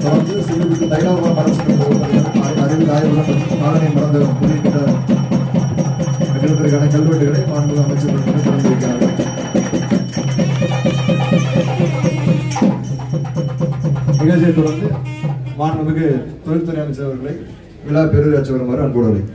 தொடர்ந்து சிறுவிற்கு தைலாபுரம் அரசு அறிவில் ஆய்வுள்ள சாதனை மறந்த உள்ளிட்ட கட்டிடத்திற்கான கல்வெட்டுகளை மாண்பு அமைச்சர்கள் திறந்து வைக்கிறார்கள் நிகழ்ச்சியை தொடர்ந்து மாண்புமிகு தொழில்துறை அமைச்சர் அவர்களை விழா பேரூராட்சி வருமாறு அன்போடு அழைக்கிறேன்.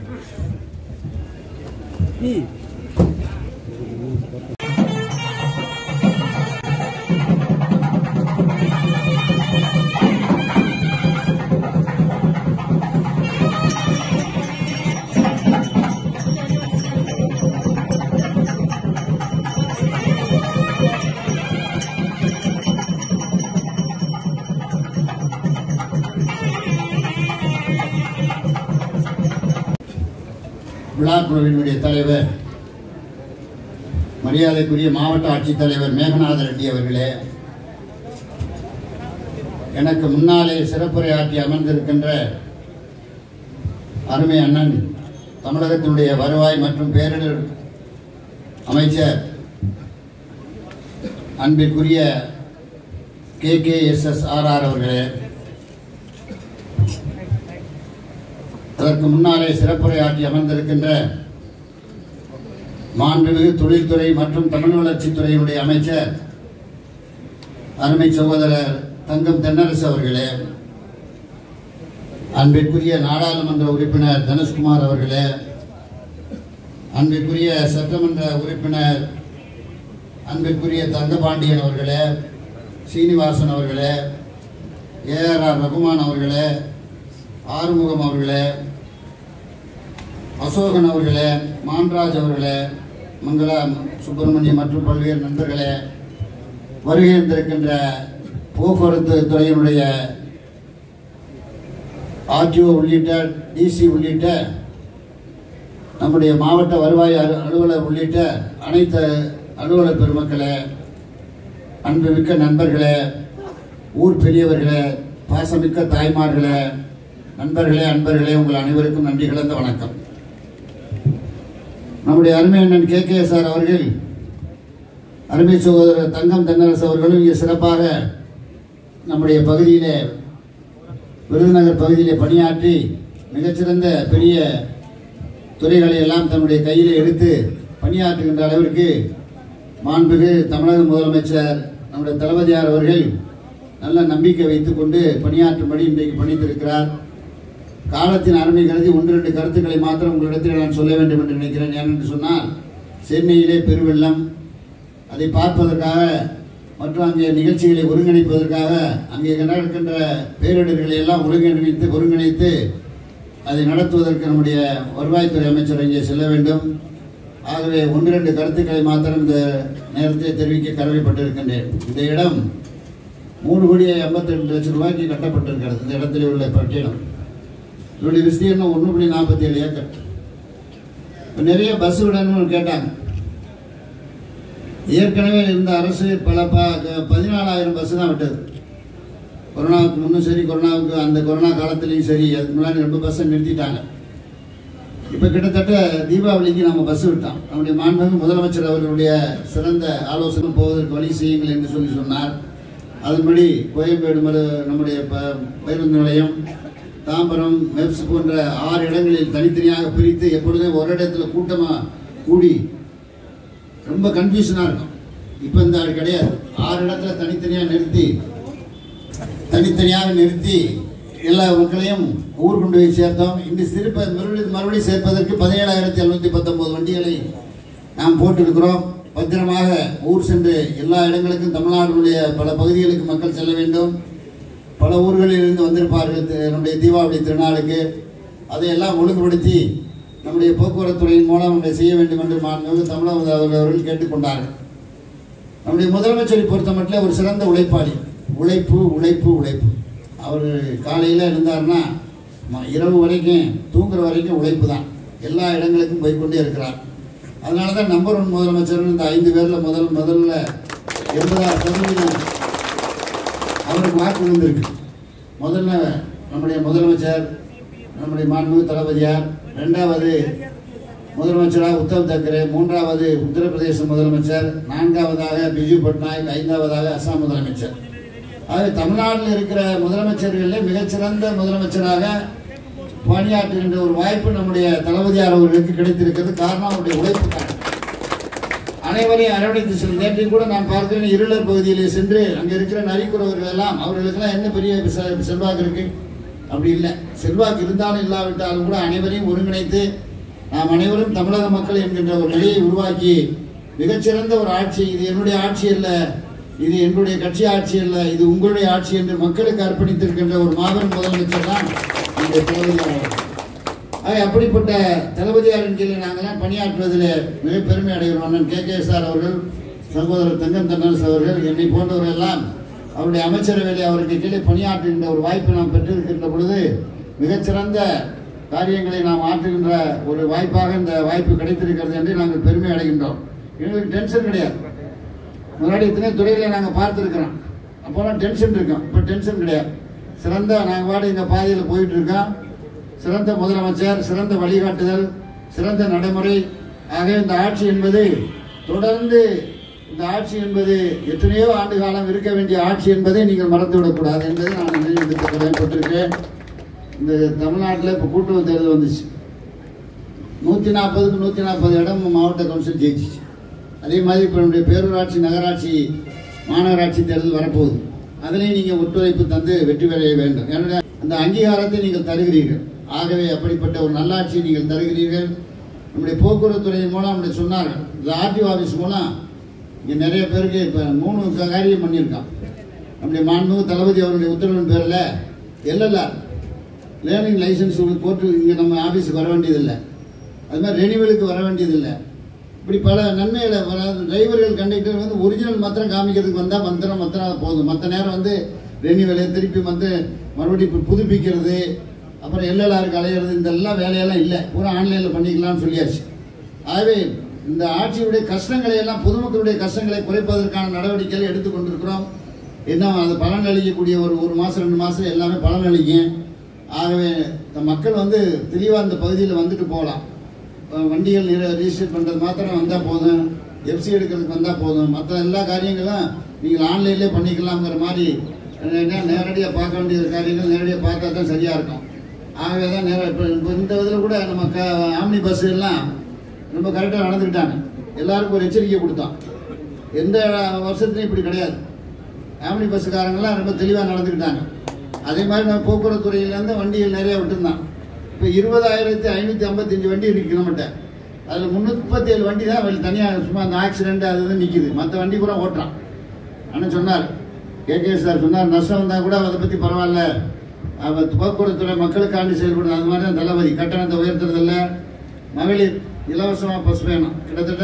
விழாக்குழுவினுடைய தலைவர் மரியாதைக்குரிய மாவட்ட ஆட்சித்தலைவர் மேகநாத ரெட்டி அவர்களே எனக்கு முன்னாலே சிறப்புரையாற்றி அமர்ந்திருக்கின்ற அருமை அண்ணன் தமிழகத்தினுடைய வருவாய் மற்றும் பேரிடர் அமைச்சர் அன்பிற்குரிய K K S S R R அவர்களே அதற்கு முன்னாலே சிறப்புரையாற்றி அமர்ந்திருக்கின்ற மாண்புமிகு தொழில்துறை மற்றும் தமிழ் வளர்ச்சித்துறையினுடைய அமைச்சர் அருமை சகோதரர் தங்கம் தென்னரசு அவர்களே அன்பிற்குரிய நாடாளுமன்ற உறுப்பினர் தனுஷ்குமார் அவர்களே அன்பிற்குரிய சட்டமன்ற உறுப்பினர் அன்பிற்குரிய தங்கபாண்டியன் அவர்களே சீனிவாசன் அவர்களே ஏஆர் ஆர் ரகுமான் அவர்களே ஆறுமுகம் அவர்களே அசோகன் அவர்களே மான்ராஜ் அவர்களே மங்களா சுப்பிரமணியம் மற்றும் பல்வேறு நண்பர்களே வருகை இருந்திருக்கின்ற போக்குவரத்து துறையினுடைய ஆர்டிஓ உள்ளிட்ட டிசி உள்ளிட்ட நம்முடைய மாவட்ட வருவாய் அலு- அலுவலர் உள்ளிட்ட அனைத்து அலுவலர் பெருமக்களே அன்புமிக்க நண்பர்களே ஊர் பெரியவர்களே பாசமிக்க தாய்மார்களே நண்பர்களே அன்பர்களே உங்கள் அனைவருக்கும் நன்றி கலந்த வணக்கம் நம்முடைய அருமை அண்ணன் கே கே சார் அவர்கள் அருமை சகோதரர் தங்கம் தென்னரசு அவர்களும் இங்கே சிறப்பாக நம்முடைய பகுதியிலே விருதுநகர் பகுதியிலே பணியாற்றி மிகச்சிறந்த பெரிய துறைகளை எல்லாம் தன்னுடைய கையிலே எடுத்து பணியாற்றுகின்ற அளவிற்கு மாண்புகு தமிழக முதலமைச்சர் நம்முடைய தளபதியார் அவர்கள் நல்ல நம்பிக்கை வைத்துக் கொண்டு பணியாற்றும்படி இன்றைக்கு பணித்திருக்கிறார் காலத்தின் அருமை கருதி ஒன்று ரெண்டு கருத்துக்களை மாத்திரம் உங்களிடத்தில் நான் சொல்ல வேண்டும் என்று நினைக்கிறேன் ஏனென்று சொன்னால் சென்னையிலே பெருவெள்ளம் அதை பார்ப்பதற்காக மற்றும் அங்கே நிகழ்ச்சிகளை ஒருங்கிணைப்பதற்காக அங்கே நடக்கின்ற பேரிடர்களை எல்லாம் ஒருங்கிணைத்து ஒருங்கிணைத்து அதை நடத்துவதற்கு நம்முடைய வருவாய்த்துறை அமைச்சர் இங்கே செல்ல வேண்டும் ஆகவே ஒன்று ரெண்டு கருத்துக்களை மாத்திரம் இந்த நேரத்தில் தெரிவிக்க கடமைப்பட்டிருக்கின்றேன் இந்த இடம் மூணு கோடியே எண்பத்தி ரெண்டு லட்சம் ரூபாய்க்கு கட்டப்பட்டிருக்கிறது இந்த இடத்துல உள்ள பட்டியலம் இதனுடைய விஸ்தீர்ணம் ஒன்று புள்ளி நாற்பத்தி ஏழு ஏக்கர் இப்ப நிறைய பஸ் விடணும்னு கேட்டாங்க ஏற்கனவே இருந்த அரசு பல ப க- பதினாலாயிரம் பஸ் தான் விட்டது கொரோனாவுக்கு முன்னும் சரி கொரோனாவுக்கு அந்த கொரோனா காலத்துலேயும் சரி அதுக்கு முன்னாடி ரொம்ப பஸ்ஸை நிறுத்திட்டாங்க இப்போ கிட்டத்தட்ட தீபாவளிக்கு நம்ம பஸ் விட்டோம் நம்முடைய மாண்புமிகு முதலமைச்சர் அவர்களுடைய சிறந்த ஆலோசனை போவதற்கு வழி செய்யுங்கள் என்று சொல்லி சொன்னார் அதன்படி கோயம்பேடு மரு நம்முடைய ப- பேருந்து நிலையம் தாம்பரம் மெப்ஸ் போன்ற ஆறு இடங்களில் தனித்தனியாக பிரித்து எப்பொழுதும் ஒரு இடத்துல கூட்டமாக கூடி ரொம்ப கன்ஃபியூஷனாக இருக்கும் இப்போ இந்த ஆள் கிடையாது ஆறு இடத்துல தனித்தனியாக நிறுத்தி தனித்தனியாக நிறுத்தி எல்லா மக்களையும் ஊர் கொண்டு போய் சேர்த்தோம் இந்த திருப்ப மறுபடியும் மறுபடியும் சேர்ப்பதற்கு பதினேழாயிரத்தி எழுநூத்தி பத்தொன்பது வண்டிகளை நாம் போட்டிருக்கிறோம் பத்திரமாக ஊர் சென்று எல்லா இடங்களுக்கும் தமிழ்நாடுடைய பல பகுதிகளுக்கு மக்கள் செல்ல வேண்டும் பல ஊர்களில் இருந்து வந்திருப்பார்கள் தி- நம்முடைய தீபாவளி திருநாளுக்கு அதையெல்லாம் ஒழுங்குபடுத்தி நம்முடைய போக்குவரத்து துறையின் மூலம் அதை செய்ய வேண்டும் என்று மாண்புமிகு தமிழக முதல்வர் அவர்கள் கேட்டுக்கொண்டார்கள் நம்முடைய முதலமைச்சரை பொறுத்த மட்டும் ஒரு சிறந்த உழைப்பாளி உழைப்பு உழைப்பு உழைப்பு அவர் காலையில் இருந்தார்னா ம- இரவு வரைக்கும் தூங்குற வரைக்கும் உழைப்பு தான் எல்லா இடங்களுக்கும் போய்க்கொண்டே இருக்கிறார் அதனால தான் நம்பர் ஒன் முதலமைச்சர் இந்த ஐந்து பேரில் முதல் முதல்ல எண்பதாறு சதவீதம் அவருக்கு வாக்கு விழுந்திருக்கு முதல்ல நம்முடைய முதலமைச்சர் நம்முடைய மாண்புமிகு தளபதியார் ரெண்டாவது முதலமைச்சராக உத்தவ் தாக்கரே மூன்றாவது உத்தரப்பிரதேச முதலமைச்சர் நான்காவதாக பிஜு பட்நாயக் ஐந்தாவதாக அசாம் முதலமைச்சர் ஆகவே தமிழ்நாட்டில் இருக்கிற முதலமைச்சர்களிலே மிகச்சிறந்த முதலமைச்சராக பணியாற்றுகின்ற ஒரு வாய்ப்பு நம்முடைய தளபதியார் அவர்களுக்கு கிடைத்திருக்கிறது காரணம் அவருடைய உழைப்புக்கான அனைவரையும் அரவணைத்து செல்லும் நேற்றைக்கு கூட நான் பார்க்கிறேன் இருளர் பகுதியிலே சென்று அங்கே இருக்கிற நரிக்குறவர்கள் எல்லாம் அவர்களுக்கெல்லாம் என்ன பெரிய செ- செல்வாக்கு இருக்கு அப்படி இல்லை செல்வாக்கு இருந்தாலும் இல்லாவிட்டாலும் கூட அனைவரையும் ஒருங்கிணைத்து நாம் அனைவரும் தமிழக மக்கள் என்கின்ற ஒரு நிலையை உருவாக்கி மிகச்சிறந்த ஒரு ஆட்சி இது என்னுடைய ஆட்சி அல்ல இது என்னுடைய கட்சி ஆட்சி அல்ல இது உங்களுடைய ஆட்சி என்று மக்களுக்கு அர்ப்பணித்திருக்கின்ற ஒரு மாபெரும் முதலமைச்சர் தான் இந்த தளபதியார் அவர்கள். ஆக அப்படிப்பட்ட தளபதியாரின் கீழே நாங்கள்லாம் பணியாற்றுவதில் மிக பெருமை அடைகிறோம் அண்ணன் கே கே சார் அவர்கள் சகோதரர் தங்கம் தன்னரசு அவர்கள் என்னை போன்றவர்கள் எல்லாம் அவருடைய அமைச்சரவையிலே அவருக்கு கீழே பணியாற்றுகின்ற ஒரு வாய்ப்பை நாம் பெற்றிருக்கின்ற பொழுது மிகச்சிறந்த காரியங்களை நாம் ஆற்றுகின்ற ஒரு வாய்ப்பாக இந்த வாய்ப்பு கிடைத்திருக்கிறது என்று நாங்கள் பெருமை அடைகின்றோம் எங்களுக்கு டென்ஷன் கிடையாது முன்னாடி இத்தனை துறைகளை நாங்கள் பார்த்துருக்குறோம் அப்போலாம் டென்ஷன் இருக்கும் இப்போ டென்ஷன் கிடையாது சிறந்த நாங்கள் பாடு இந்த பாதையில் போயிட்டு இருக்கோம் சிறந்த முதலமைச்சர் சிறந்த வழிகாட்டுதல் சிறந்த நடைமுறை ஆக இந்த ஆட்சி என்பது தொடர்ந்து இந்த ஆட்சி என்பது எத்தனையோ ஆண்டு காலம் இருக்க வேண்டிய ஆட்சி என்பதை நீங்கள் மறந்துவிடக்கூடாது என்பதை நான் நினைவுபடுத்த கடமைப்பட்டிருக்கேன் இந்த தமிழ்நாட்டில் இப்போ கூட்டுறவு தேர்தல் வந்துச்சு நூற்றி நாற்பதுக்கு நூற்றி நாற்பது இடம் மாவட்ட கவுன்சில் ஜெயிச்சிச்சு அதே மாதிரி இப்போ நம்முடைய பேரூராட்சி நகராட்சி மாநகராட்சி தேர்தல் வரப்போகுது அதிலையும் நீங்கள் ஒத்துழைப்பு தந்து வெற்றி பெற வேண்டும் என்னுடைய அந்த அங்கீகாரத்தை நீங்கள் தருகிறீர்கள் ஆகவே அப்படிப்பட்ட ஒரு நல்லாட்சி நீங்கள் தருகிறீர்கள் நம்முடைய போக்குவரத்து துறையின் மூலம் அப்படி சொன்னார்கள் இந்த ஆர்டிஓ ஆஃபீஸ் மூலம் இங்கே நிறைய பேருக்கு இப்போ மூணு க- காரியம் பண்ணியிருக்கான் நம்முடைய மாண்புமிகு தளபதி அவருடைய உத்தரவின் பேரில் எல்எல்ஆர் லேர்னிங் லைசன்ஸ் போட்டு இங்கே நம்ம ஆஃபீஸுக்கு வர வேண்டியதில்லை அது மாதிரி ரெனிவலுக்கு வர வேண்டியதில்லை இப்படி பல நன்மைகளை வராது டிரைவர்கள் கண்டக்டர் வந்து ஒரிஜினல் மாத்திரம் காமிக்கிறதுக்கு வந்தால் மந்திரம் மத்திரம் போதும் மற்ற நேரம் வந்து ரெனிவலு திருப்பி வந்து மறுபடியும் இப்ப புதுப்பிக்கிறது அப்புறம் எல்எல்ஆருக்கு அலையிறது இந்த எல்லாம் வேலையெல்லாம் இல்லை பூரா ஆன்லைனில் பண்ணிக்கலாம்னு சொல்லியாச்சு ஆகவே இந்த ஆட்சியுடைய கஷ்டங்களை எல்லாம் பொதுமக்களுடைய கஷ்டங்களை குறைப்பதற்கான நடவடிக்கைகளை எடுத்துக் கொண்டிருக்கிறோம் இன்னும் அது பலன் அளிக்கக்கூடிய ஒரு ஒரு மாதம் ரெண்டு மாதம் எல்லாமே பலன் அளிக்கும் ஆகவே இந்த மக்கள் வந்து தெளிவாக இந்த பகுதியில் வந்துட்டு போகலாம் அஹ் வண்டிகள் ரிஜிஸ்டர் பண்ணுறது மாத்திரம் வந்தால் போதும் எஃப்சி எடுக்கிறதுக்கு வந்தால் போதும் மற்ற எல்லா காரியங்களும் நீங்கள் ஆன்லைன்லேயே பண்ணிக்கலாம்ங்கிற மாதிரி நேரடியாக பார்க்க வேண்டிய காரியங்கள் நேரடியாக பார்த்தா தான் சரியாக இருக்கும் ஆகவே தான் நேரம் இப்போ இப்போ இந்த இதில் கூட நம்ம க ஆம்னி பஸ் எல்லாம் ரொம்ப கரெக்டாக நடந்துக்கிட்டாங்க எல்லாருக்கும் ஒரு எச்சரிக்கை கொடுத்தோம் எந்த வருஷத்துலையும் இப்படி கிடையாது ஆம்னி பஸ்ஸுக்காரங்களாம் ரொம்ப தெளிவாக நடந்துக்கிட்டாங்க அதே மாதிரி நம்ம போக்குவரத்து துறையிலேருந்து வண்டிகள் நிறைய விட்டுருந்தான் இப்போ இருபதாயிரத்தி ஐநூற்றி ஐம்பத்தஞ்சு வண்டி இருக்கு நம்மகிட்ட அதில் முந்நூற்றி முப்பத்தி ஏழு வண்டி தான் வெளி தனியாக சும்மா அந்த ஆக்சிடென்ட் அது இது நிற்கிது மற்ற வண்டி பூரா ஓட்டுறான் ஆனால் சொன்னார் கேகே சார் சொன்னார் நஷ்டம் வந்தால் கூட அதை பற்றி பரவாயில்ல அவர் போக்குவரத்து துறை மக்களுக்காண்டி செயல்படுது அது மாதிரி தான் தளபதி கட்டணத்தை உயர்த்துறதில்ல மகளிர் இலவசமாக பஸ் வேணும் கிட்டத்தட்ட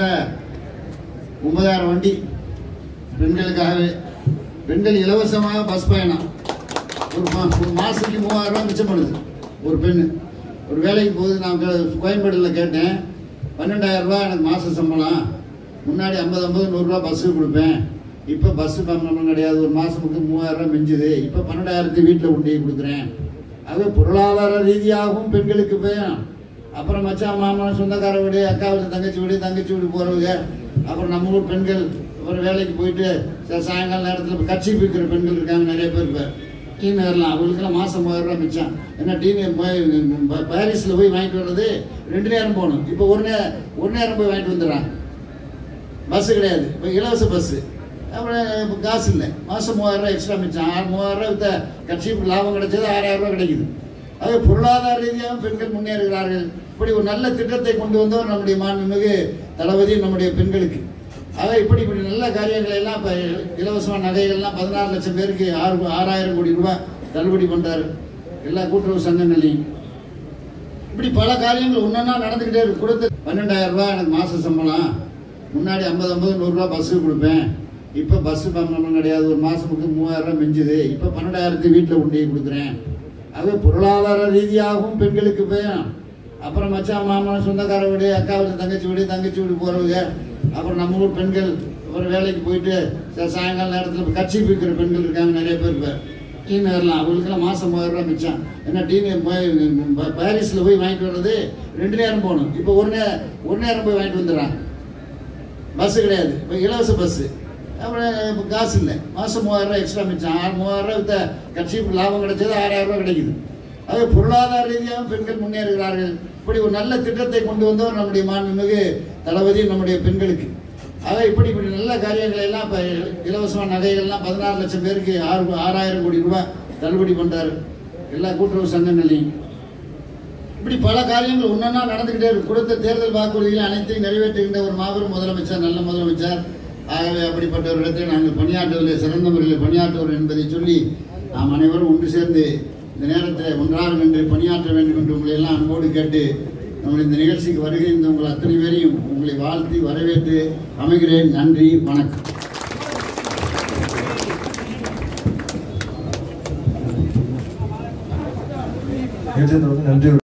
ஒன்பதாயிரம் வண்டி பெண்களுக்காகவே பெண்கள் இலவசமாக பஸ் பயணம் ஒரு மா ஒரு மாதத்துக்கு மூவாயிரம் ரூபாய் மிச்சம் பண்ணுது ஒரு பெண்ணு ஒரு வேலைக்கு போகுது நான் க- கோயம்பேடுல கேட்டேன் பன்னெண்டாயிரம் ரூபாய் எனக்கு மாத சம்பளம் முன்னாடி ஐம்பது ஐம்பது நூறுரூவா பஸ்ஸுக்கு கொடுப்பேன் இப்போ பஸ்ஸு பண்ணணும் கிடையாது ஒரு மாதத்துக்கு மூவாயிரம் ரூபாய் மிஞ்சுது இப்போ பன்னெண்டாயிரத்து வீட்டில் கொண்டு போய் கொடுக்குறேன் அது பொருளாதார ரீதியாகவும் பெண்களுக்கு போயும் அப்புறம் மச்சான் மாமன் சொந்தக்கார வீடு அக்கா வீடு தங்கச்சி வீடு தங்கச்சி வீடு போகிறவங்க அப்புறம் நம்ம ஊர் பெண்கள் அப்புறம் வேலைக்கு போயிட்டு சா- சாயங்கால நேரத்தில் கட்சி பிடிக்கிற பெண்கள் இருக்காங்க நிறைய பேர் இப்போ டீ நகர்லாம் அவங்களுக்கெல்லாம் மாதம் மூவாயிரம் ரூபாய் மிச்சம் ஏன்னா டீ நகர் போய் ப- பாரிஸில் போய் வாங்கிட்டு வர்றது ரெண்டு நேரம் போகணும் இப்போ ஒரு நேரம் ஒரு நேரம் போய் வாங்கிட்டு வந்துடுறாங்க பஸ்ஸு கிடையாது இப்போ இலவச பஸ்ஸு அப்புறம் இப்போ காசு இல்லை மாதம் மூவாயிரம் ரூபாய் எக்ஸ்ட்ரா மிச்சம் ஆறு மூவாயிரம் ரூபாய் வித்த கட்சிக்கு லாபம் கிடைச்சது ஆறாயிரம் ரூபாய் கிடைக்குது அது பொருளாதார ரீதியாகவும் பெண்கள் முன்னேறுகிறார்கள் இப்படி ஒரு நல்ல திட்டத்தை கொண்டு வந்தோம் நம்முடைய மாண்புமிகு தளபதி நம்முடைய பெண்களுக்கு ஆக இப்படி இப்படி நல்ல காரியங்களை எல்லாம் இப்போ இலவசமான நகைகள்லாம் பதினாறு லட்சம் பேருக்கு ஆறு ஆறாயிரம் கோடி ரூபாய் தள்ளுபடி பண்றாரு எல்லா கூட்டுறவு சங்கங்களையும் இப்படி பல காரியங்கள் ஒன்றா நடந்துக்கிட்டே இருக்கு கொடுத்து பன்னெண்டாயிரம் ரூபாய் எனக்கு மாச சம்பளம் முன்னாடி ஐம்பது ஐம்பது நூறுரூவா பஸ்ஸுக்கு கொடுப்பேன் இப்போ பஸ்ஸு பண்ணணும் கிடையாது ஒரு மாதத்துக்கு மூவாயிரம் ரூபாய் மிஞ்சுது இப்போ பன்னெண்டாயிரத்து வீட்டில் கொண்டு போய் கொடுக்குறேன் அது பொருளாதார ரீதியாகவும் பெண்களுக்கு போயும் அப்புறம் மச்சான் மாமன் சொந்தக்கார வீடு அக்கா வீடு தங்கச்சி வீடு தங்கச்சி வீடு போகிறவங்க அப்புறம் நம்ம ஊர் பெண்கள் அப்புறம் வேலைக்கு போயிட்டு சா- சாயங்கால நேரத்தில் கட்சி பிடிக்கிற பெண்கள் இருக்காங்க நிறைய பேர் இப்போ டீ நகர்லாம் அவங்களுக்கெல்லாம் மாதம் மூவாயிரம் ரூபாய் மிச்சம் ஏன்னா டீ நகர் போய் ப- பாரிஸில் போய் வாங்கிட்டு வர்றது ரெண்டு நேரம் போகணும் இப்போ ஒரு நேரம் ஒரு நேரம் போய் வாங்கிட்டு வந்துடுறாங்க பஸ்ஸு கிடையாது இப்போ இலவச பஸ்ஸு அப்புறம் இப்போ காசு இல்லை மாதம் மூவாயிரம் ரூபாய் எக்ஸ்ட்ரா மிச்சம் ஆறு மூவாயிரம் ரூபாய் வித்த கட்சிக்கு லாபம் கிடைச்சது ஆறாயிரம் ரூபாய் கிடைக்குது அது பொருளாதார ரீதியாகவும் பெண்கள் முன்னேறுகிறார்கள் இப்படி ஒரு நல்ல திட்டத்தை கொண்டு வந்தவர் நம்முடைய மாண்புமிகு தளபதி நம்முடைய பெண்களுக்கு ஆக இப்படி இப்படி நல்ல காரியங்களை எல்லாம் இப்போ இலவசமான நகைகள்லாம் பதினாறு லட்சம் பேருக்கு ஆறு ஆறாயிரம் கோடி ரூபாய் தள்ளுபடி பண்றாரு எல்லா கூட்டுறவு சங்கங்களையும் இப்படி பல காரியங்கள் ஒன்றொன்னா நடந்துக்கிட்டே இருக்கு கொடுத்த தேர்தல் வாக்குறுதிகளை அனைத்தையும் நிறைவேற்றுகின்ற ஒரு மாபெரும் முதலமைச்சர் நல்ல முதலமைச்சர் ஆகவே அப்படிப்பட்ட ஒரு இடத்தில் நாங்கள் பணியாற்றுவதில் சிறந்த முறையில் பணியாற்றுவோம் என்பதை சொல்லி நாம் அனைவரும் ஒன்று சேர்ந்து இந்த நேரத்தில் ஒன்றாக நின்று பணியாற்ற வேண்டும் என்று உங்களை எல்லாம் அன்போடு கேட்டு நம்முடைய இந்த நிகழ்ச்சிக்கு வருகை இந்த உங்கள் அத்தனை பேரையும் உங்களை வாழ்த்தி வரவேற்று அமைகிறேன் நன்றி வணக்கம் நிகழ்ச்சியை தொடர்ந்து நன்றி